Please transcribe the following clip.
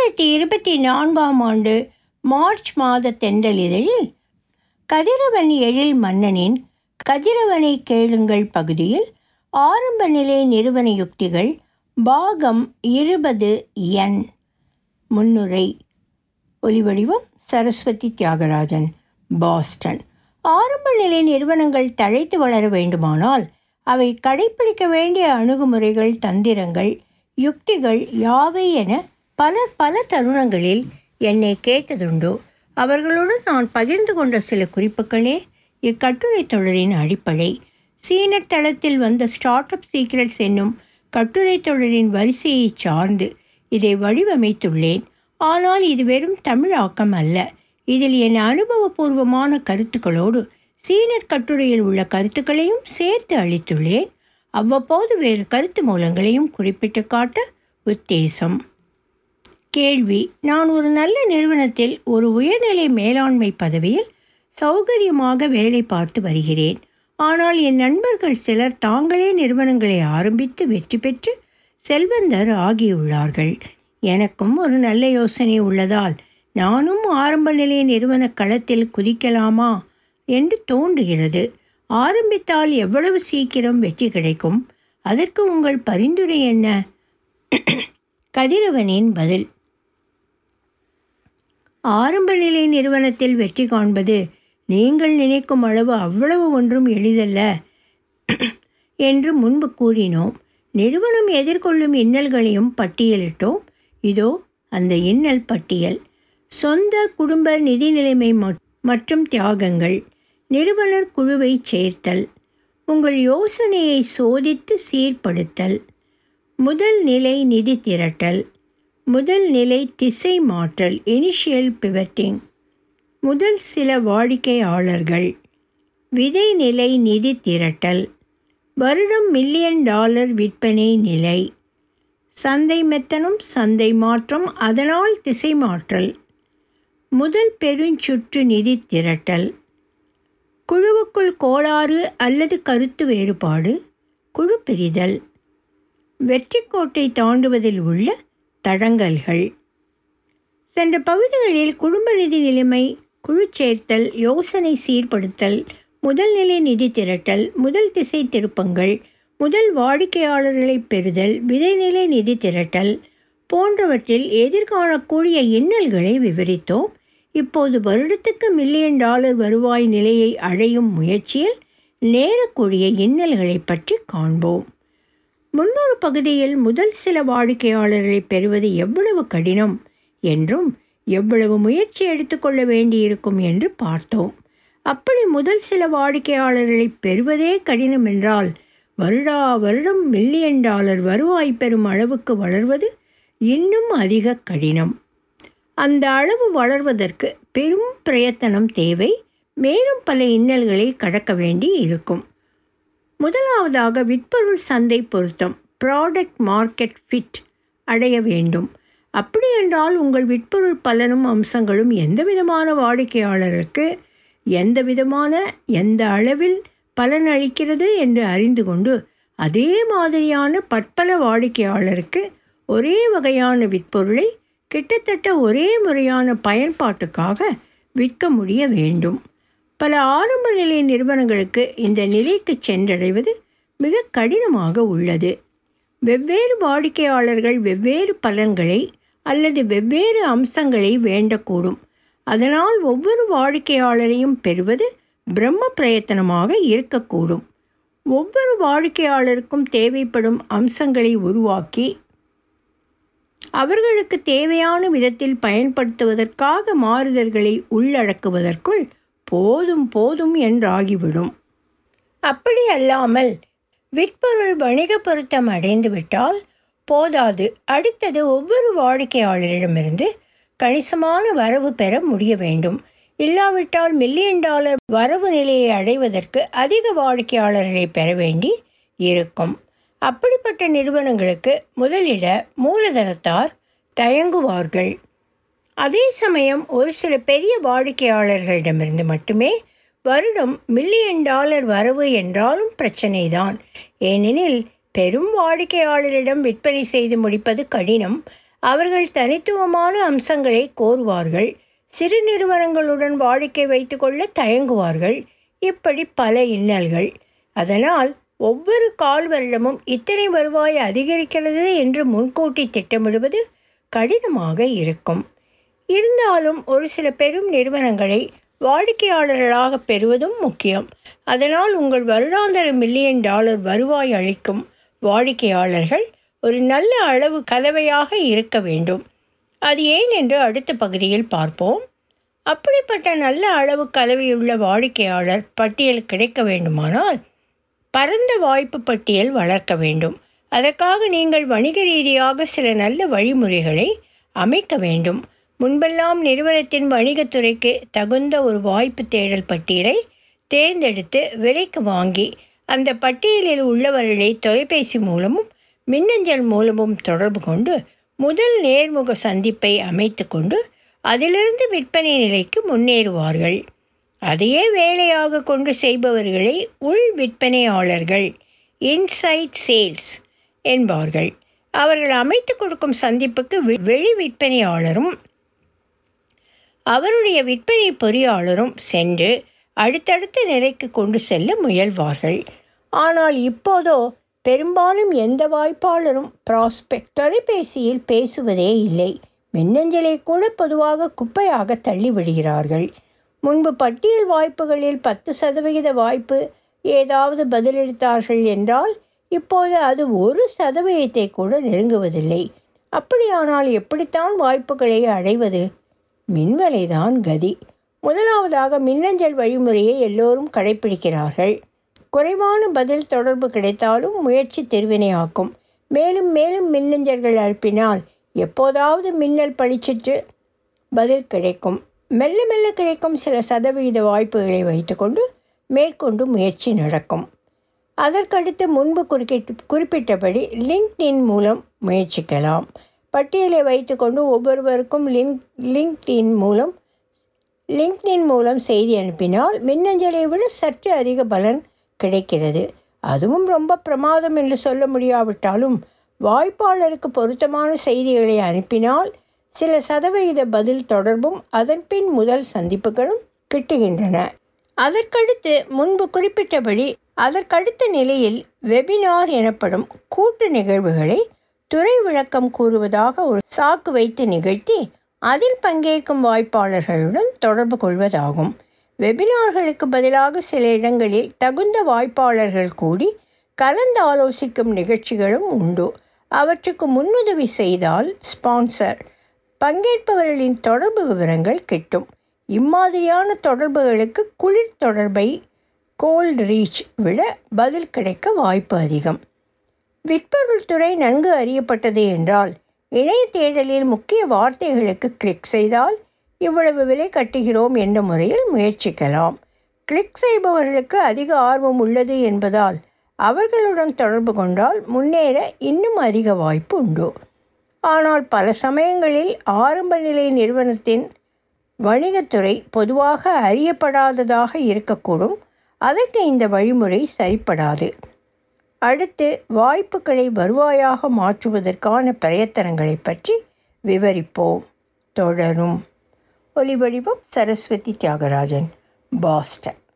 இரண்டாயிரத்தி இருபத்தி நான்காம் ஆண்டு மார்ச் மாத தென்றலிதழில் கதிரவன் எழில் மன்னனின் கதிரவனை கேளுங்கள் பகுதியில் ஆரம்ப நிலை நிறுவன யுக்திகள் பாகம் இருபது எண் முன்னுரை ஒலிவடிவம் சரஸ்வதி தியாகராஜன் பாஸ்டன் ஆரம்ப நிலை நிறுவனங்கள் தழைத்து வளர வேண்டுமானால் அவை கடைப்பிடிக்க வேண்டிய அணுகுமுறைகள் தந்திரங்கள் யுக்திகள் யாவை என பலர் பல தருணங்களில் என்னை கேட்டதுண்டோ அவர்களுடன் நான் பகிர்ந்து கொண்ட சில குறிப்புகளே இக்கட்டுரை தொடரின் அடிப்படை சீனர் தளத்தில் வந்த ஸ்டார்ட் அப் சீக்ரெட்ஸ் என்னும் கட்டுரை தொடரின் வரிசையை சார்ந்து இதை வடிவமைத்துள்ளேன் ஆனால் இது வெறும் தமிழாக்கம் அல்ல இதில் என் அனுபவபூர்வமான கருத்துக்களோடு சீனர் கட்டுரையில் உள்ள கருத்துக்களையும் சேர்த்து அளித்துள்ளேன் அவ்வப்போது வேறு கருத்து மூலங்களையும் குறிப்பிட்டு காட்ட உத்தேசம் கேள்வி நான் ஒரு நல்ல நிறுவனத்தில் ஒரு உயர்நிலை மேலாண்மை பதவியில் சௌகரியமாக வேலை பார்த்து வருகிறேன் ஆனால் என் நண்பர்கள் சிலர் தாங்களே நிறுவனங்களை ஆரம்பித்து வெற்றி பெற்று செல்வந்தர் ஆகியுள்ளார்கள் எனக்கும் ஒரு நல்ல யோசனை உள்ளதால் நானும் ஆரம்ப நிலை நிறுவன களத்தில் குதிக்கலாமா என்று தோன்றுகிறது ஆரம்பித்தால் எவ்வளவு சீக்கிரம் வெற்றி கிடைக்கும் அதற்கு உங்கள் பரிந்துரை என்ன கதிரவனின் பதில் ஆரம்ப நிலை நிறுவனத்தில் வெற்றி காண்பது நீங்கள் நினைக்கும் அளவு அவ்வளவு ஒன்றும் எளிதல்ல என்று முன்பு கூறினோம் நிறுவனம் எதிர்கொள்ளும் இன்னல்களையும் பட்டியலிட்டோம் இதோ அந்த இன்னல் பட்டியல் சொந்த குடும்ப நிதி நிலைமை மற்றும் தியாகங்கள் நிறுவனர் குழுவை சேர்த்தல் உங்கள் யோசனையை சோதித்து சீர்படுத்தல் முதல் நிலை நிதி திரட்டல் முதல் நிலை திசை மாற்றல் இனிஷியல் பிவட்டிங் முதல் சில வாடிக்கையாளர்கள் விதை நிலை நிதி திரட்டல் வருடம் மில்லியன் டாலர் விற்பனை நிலை சந்தை மெத்தனம் சந்தை மாற்றம் அதனால் திசை மாற்றல் முதல் பெருஞ்சுற்று நிதி திரட்டல் குழுவுக்குள் கோளாறு அல்லது கருத்து வேறுபாடு குழு பிரிதல் வெற்றி கோட்டை தாண்டுவதில் உள்ள தடங்கல்கள் சென்ற பகுதிகளில் குடும்ப நிதி நிலைமை குழு சேர்த்தல் யோசனை சீர்படுத்தல் முதல் நிலை நிதி திரட்டல் முதல் திசை திருப்பங்கள் முதல் வாடிக்கையாளர்களை பெறுதல் விதைநிலை நிதி திரட்டல் போன்றவற்றில் எதிர்காணக்கூடிய இன்னல்களை விவரித்தோம் இப்போது வருடத்துக்கு மில்லியன் டாலர் வருவாய் நிலையை அடையும் முயற்சியில் நேரக்கூடிய இன்னல்களை பற்றி காண்போம் முன்னொரு பகுதியில் முதல் சில வாடிக்கையாளர்களை பெறுவது எவ்வளவு கடினம் என்றும் எவ்வளவு முயற்சி எடுத்துக்கொள்ள வேண்டியிருக்கும் என்று பார்த்தோம் அப்படி முதல் சில வாடிக்கையாளர்களை பெறுவதே கடினம் என்றால் வருடா வருடம் மில்லியன் டாலர் வருவாய் பெறும் அளவுக்கு வளர்வது இன்னும் அதிக கடினம் அந்த அளவு வளர்வதற்கு பெரும் பிரயத்தனம் தேவை மேலும் பல இன்னல்களை கடக்க வேண்டி இருக்கும் முதலாவதாக விற்பொருள் சந்தை பொருத்தம் ப்ராடக்ட் மார்க்கெட் ஃபிட் அடைய வேண்டும் அப்படி என்றால் உங்கள் விற்பொருள் பலனும் அம்சங்களும் எந்த விதமான வாடிக்கையாளருக்கு எந்த விதமான எந்த அளவில் பலன் அளிக்கிறது என்று அறிந்து கொண்டு அதே மாதிரியான பற்பல வாடிக்கையாளருக்கு ஒரே வகையான விற்பொருளை கிட்டத்தட்ட ஒரே முறையான பயன்பாட்டுக்காக விற்க முடிய வேண்டும் பல ஆரம்ப நிலை நிறுவனங்களுக்கு இந்த நிலைக்கு சென்றடைவது மிக கடினமாக உள்ளது வெவ்வேறு வாடிக்கையாளர்கள் வெவ்வேறு பலன்களை அல்லது வெவ்வேறு அம்சங்களை வேண்டக்கூடும் அதனால் ஒவ்வொரு வாடிக்கையாளரையும் பெறுவது பிரம்ம பிரயத்தனமாக இருக்கக்கூடும் ஒவ்வொரு வாடிக்கையாளருக்கும் தேவைப்படும் அம்சங்களை உருவாக்கி அவர்களுக்கு தேவையான விதத்தில் பயன்படுத்துவதற்காக மாறுதல்களை உள்ளடக்குவதற்குள் போதும் போதும் என்றாகிவிடும் அப்படி அல்லாமல் விற்பொருள் வணிக பொருத்தம் அடைந்துவிட்டால் போதாது அடுத்தது ஒவ்வொரு வாடிக்கையாளரிடமிருந்து கணிசமான வரவு பெற முடிய வேண்டும் இல்லாவிட்டால் மில்லியன் டாலர் வரவு நிலையை அடைவதற்கு அதிக வாடிக்கையாளர்களை பெற வேண்டி இருக்கும் அப்படிப்பட்ட நிறுவனங்களுக்கு முதலிட மூலதனத்தார் தயங்குவார்கள் அதே சமயம் ஒரு சில பெரிய வாடிக்கையாளர்களிடமிருந்து மட்டுமே வருடம் மில்லியன் டாலர் வரவு என்றாலும் பிரச்சனைதான் ஏனெனில் பெரும் வாடிக்கையாளரிடம் விற்பனை செய்து முடிப்பது கடினம் அவர்கள் தனித்துவமான அம்சங்களை கோருவார்கள் சிறு நிறுவனங்களுடன் வாடிக்கை வைத்துக்கொள்ள தயங்குவார்கள் இப்படி பல இன்னல்கள் அதனால் ஒவ்வொரு கால் வருடமும் இத்தனை வருவாய் அதிகரிக்கிறது என்று முன்கூட்டி திட்டமிடுவது கடினமாக இருக்கும் இருந்தாலும் ஒரு சில பெரும் நிறுவனங்களை வாடிக்கையாளர்களாக பெறுவதும் முக்கியம் அதனால் உங்கள் வருடாந்திர மில்லியன் டாலர் வருவாய் அளிக்கும் வாடிக்கையாளர்கள் ஒரு நல்ல அளவு கலவையாக இருக்க வேண்டும் அது ஏன் என்று அடுத்த பகுதியில் பார்ப்போம் அப்படிப்பட்ட நல்ல அளவு கலவையுள்ள வாடிக்கையாளர் பட்டியல் கிடைக்க வேண்டுமானால் பரந்த வாய்ப்பு பட்டியல் வளர்க்க வேண்டும் அதற்காக நீங்கள் வணிக ரீதியாக சில நல்ல வழிமுறைகளை அமைக்க வேண்டும் முன்பெல்லாம் நிறுவனத்தின் வணிகத்துறைக்கு தகுந்த ஒரு வாய்ப்பு தேடல் பட்டியலை தேர்ந்தெடுத்து விலைக்கு வாங்கி அந்த பட்டியலில் உள்ளவர்களை தொலைபேசி மூலமும் மின்னஞ்சல் மூலமும் தொடர்பு கொண்டு முதல் நேர்முக சந்திப்பை அமைத்து கொண்டு அதிலிருந்து விற்பனை நிலைக்கு முன்னேறுவார்கள் அதையே வேலையாக கொண்டு செய்பவர்களை உள் விற்பனையாளர்கள் இன்சைட் சேல்ஸ் என்பார்கள் அவர்கள் அமைத்து கொடுக்கும் சந்திப்புக்கு வெளி விற்பனையாளரும் அவருடைய விற்பனை பொறியாளரும் சென்று அடுத்தடுத்த நிலைக்கு கொண்டு செல்ல முயல்வார்கள் ஆனால் இப்போதோ பெரும்பாலும் எந்த வாய்ப்பாளரும் ப்ராஸ்பெக்ட் தொலைபேசியில் பேசுவதே இல்லை மின்னஞ்சலை கூட பொதுவாக குப்பையாக தள்ளிவிடுகிறார்கள் முன்பு பட்டியல் வாய்ப்புகளில் பத்து சதவிகித வாய்ப்பு ஏதாவது பதிலளித்தார்கள் என்றால் இப்போது அது ஒரு சதவீதத்தை கூட நெருங்குவதில்லை அப்படியானால் எப்படித்தான் வாய்ப்புகளை அடைவது மின்வலைதான் கதி முதலாவதாக மின்னஞ்சல் வழிமுறையை எல்லோரும் கடைபிடிக்கிறார்கள் குறைவான பதில் தொடர்பு கிடைத்தாலும் முயற்சி திருவினையாக்கும் மேலும் மேலும் மின்னஞ்சல்கள் அனுப்பினால் எப்போதாவது மின்னல் பளிச்சிட்டு பதில் கிடைக்கும் மெல்ல மெல்ல கிடைக்கும் சில சதவிகித வாய்ப்புகளை வைத்துக்கொண்டு மேற்கொண்டு முயற்சி நடக்கும் அதற்கடுத்து முன்பு குறுக்கிட்டு குறிப்பிட்டபடி லிங்க்டின் மூலம் முயற்சிக்கலாம் பட்டியலை வைத்துக்கொண்டு ஒவ்வொருவருக்கும் லிங்க் லிங்க்டின் மூலம் லிங்க்டின் மூலம் செய்தி அனுப்பினால் மின்னஞ்சலை விட சற்று அதிக பலன் கிடைக்கிறது அதுவும் ரொம்ப பிரமாதம் என்று சொல்ல முடியாவிட்டாலும் வாய்ப்பாளருக்கு பொருத்தமான செய்திகளை அனுப்பினால் சில சதவிகித பதில் தொடர்பும் அதன்பின் முதல் சந்திப்புகளும் கிட்டுகின்றன அதற்கடுத்து முன்பு குறிப்பிட்டபடி அதற்கடுத்த நிலையில் வெபினார் எனப்படும் கூட்டு நிகழ்வுகளை துறை விளக்கம் கூறுவதாக ஒரு சாக்கு வைத்து நிகழ்த்தி அதில் பங்கேற்கும் வாய்ப்பாளர்களுடன் தொடர்பு கொள்வதாகும் வெபினார்களுக்கு பதிலாக சில இடங்களில் தகுந்த வாய்ப்பாளர்கள் கூடி கலந்து ஆலோசிக்கும் நிகழ்ச்சிகளும் உண்டு அவற்றுக்கு முன்னுதவி செய்தால் ஸ்பான்சர் பங்கேற்பவர்களின் தொடர்பு விவரங்கள் கிட்டும் இம்மாதிரியான தொடர்புகளுக்கு குளிர் தொடர்பை கோல்ட் ரீச் விட பதில் கிடைக்க வாய்ப்பு அதிகம் விற்பொருள் துறை நன்கு அறியப்பட்டது என்றால் இணைய தேடலில் முக்கிய வார்த்தைகளுக்கு கிளிக் செய்தால் இவ்வளவு விலை கட்டுகிறோம் என்ற முறையில் முயற்சிக்கலாம் கிளிக் செய்பவர்களுக்கு அதிக ஆர்வம் உள்ளது என்பதால் அவர்களுடன் தொடர்பு கொண்டால் முன்னேற இன்னும் அதிக வாய்ப்பு உண்டு ஆனால் பல சமயங்களில் ஆரம்ப நிலை நிறுவனத்தின் வணிகத்துறை பொதுவாக அறியப்படாததாக இருக்கக்கூடும் அதற்கு இந்த வழிமுறை சரிப்படாது அடுத்து வாய்ப்புகளை வருவாயாக மாற்றுவதற்கான பிரயத்தனங்களை பற்றி விவரிப்போம் தொடரும் ஒலிவடிவம் சரஸ்வதி தியாகராஜன் பாஸ்டன்